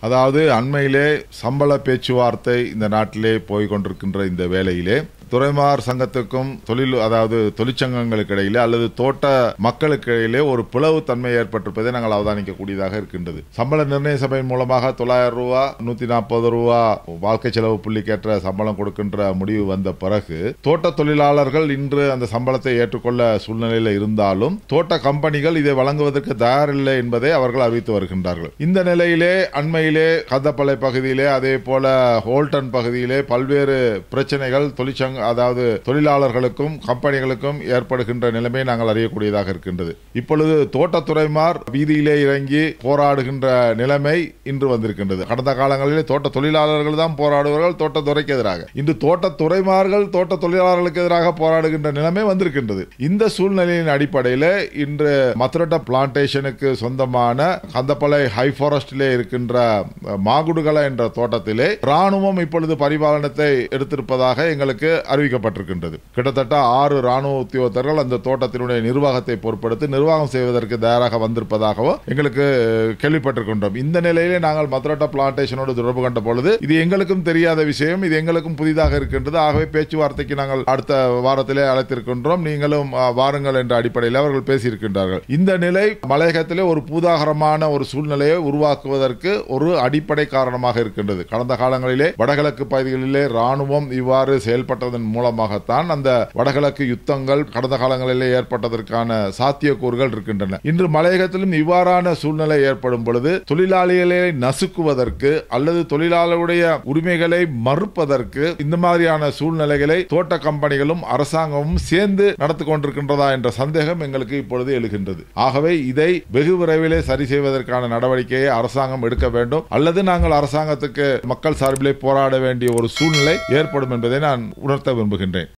அதாவது அண்மையிலே சம்பள பேச்சுவார்த்தை இந்த நாட்டிலே போய் கொண்டிருக்கின்ற இந்த வேளையிலே துறைமார் சங்கத்துக்கும் தொழில் அதாவது தொழிற்சங்கங்களுக்கு இடையிலே அல்லது தோட்ட மக்களுக்கு இடையிலே ஒரு பிளவு தன்மை ஏற்பட்டிருப்பதை நாங்கள் அவதானிக்கக்கூடியதாக இருக்கின்றது சம்பள நிர்ணய சபையின் மூலமாக தொள்ளாயிரம் ரூபா நூத்தி நாற்பது ரூபா வாழ்க்கை செலவு புள்ளிக்கேற்ற சம்பளம் கொடுக்கின்ற முடிவு வந்த பிறகு தோட்ட தொழிலாளர்கள் இன்று அந்த சம்பளத்தை ஏற்றுக்கொள்ள சூழ்நிலையில் இருந்தாலும் தோட்ட கம்பெனிகள் இதை வழங்குவதற்கு தயாரில்லை என்பதை அவர்கள் அறிவித்து வருகின்றார்கள் இந்த நிலையிலே அண்மையிலே கதப்பளை பகுதியிலே அதே போல ஹோல்டன் பகுதியிலே பல்வேறு பிரச்சனைகள் தொழிற்சங்க அதாவது தொழிலாளர்களுக்கும் கம்பெனிகளுக்கும் ஏற்படுகின்ற நிலைமையை நாங்கள் அறியக்கூடியதாக இருக்கின்றது இப்பொழுது தோட்டத்துறைமார் வீதியிலே இறங்கி போராடுகின்ற நிலைமை இன்று வந்திருக்கின்றது கடந்த காலங்களிலே தோட்ட தொழிலாளர்கள் தான் போராடுவார்கள் தோட்டத்துறைக்கு எதிராக இன்று தோட்டத்துறைமார்கள் தோட்ட தொழிலாளர்களுக்கு எதிராக போராடுகின்ற நிலைமை வந்திருக்கின்றது இந்த சூழ்நிலையின் அடிப்படையில் இன்று மத்ரட்ட பிளான்டேஷனுக்கு சொந்தமான கந்தப்பளை ஹை ஃபாரஸ்டிலே இருக்கின்ற மாகுடுகல என்ற தோட்டத்திலே ராணுவம் இப்பொழுது பரிபாலனத்தை எடுத்திருப்பதாக எங்களுக்கு அறிவிக்கப்பட்டிருக்கின்றது கிட்டத்தட்ட ஆறு ராணுவ உத்தியோகத்தர்கள் அந்த தோட்டத்தினுடைய நிர்வாகத்தை பொறுப்படுத்தி நிர்வாகம் செய்வதற்கு தயாராக வந்திருப்பதாகவும் எங்களுக்கு கேள்விப்பட்டிருக்கின்றோம் இந்த நிலையிலே நாங்கள் மதுரட்ட பிளான்டேஷனோடு தொடர்பு கண்ட பொழுது இது எங்களுக்கும் தெரியாத விஷயம் இது எங்களுக்கும் புதிதாக இருக்கின்றது ஆகவே பேச்சுவார்த்தைக்கு நாங்கள் அடுத்த வாரத்திலே அழைத்திருக்கின்றோம் நீங்களும் ஆ, வாருங்கள் என்ற அடிப்படையில் அவர்கள் பேசியிருக்கின்றார்கள் இந்த நிலை மலையகத்திலே ஒரு பூதாகரமான ஒரு சூழ்நிலையை உருவாக்குவதற்கு ஒரு அடிப்படை காரணமாக இருக்கின்றது கடந்த காலங்களிலே வடகிழக்கு பகுதிகளிலே ராணுவம் இவ்வாறு செயல்பட்டதன் மூலமாகத்தான் அந்த வடகிழக்கு யுத்தங்கள் கடந்த காலங்களிலே ஏற்பட்டதற்கான சாத்தியக்கூறுகள் இருக்கின்றன இன்று மலையகத்திலும் இவ்வாறான சூழ்நிலை ஏற்படும் பொழுது தொழிலாளிகளை நசுக்குவதற்கு அல்லது தொழிலாளருடைய உரிமைகளை மறுப்பதற்கு இந்த மாதிரியான சூழ்நிலைகளை தோட்ட கம்பெனிகளும் அரசாங்கமும் சேர்ந்து நடத்தி கொண்டிருக்கின்றதா என்ற சந்தேகம் எங்களுக்கு இப்பொழுது எழுகின்றது ஆகவே இதை வெகு விரைவிலே சரி செய்வதற்கான நடவடிக்கையை அரசாங்கம் எடுக்க வேண்டும் அல்லது நாங்கள் அரசாங்கத்துக்கு மக்கள் சார்பிலே போராட வேண்டிய ஒரு சூழ்நிலை ஏற்படும் என்பதை நான் உணர்த்த விரும்புகின்றேன்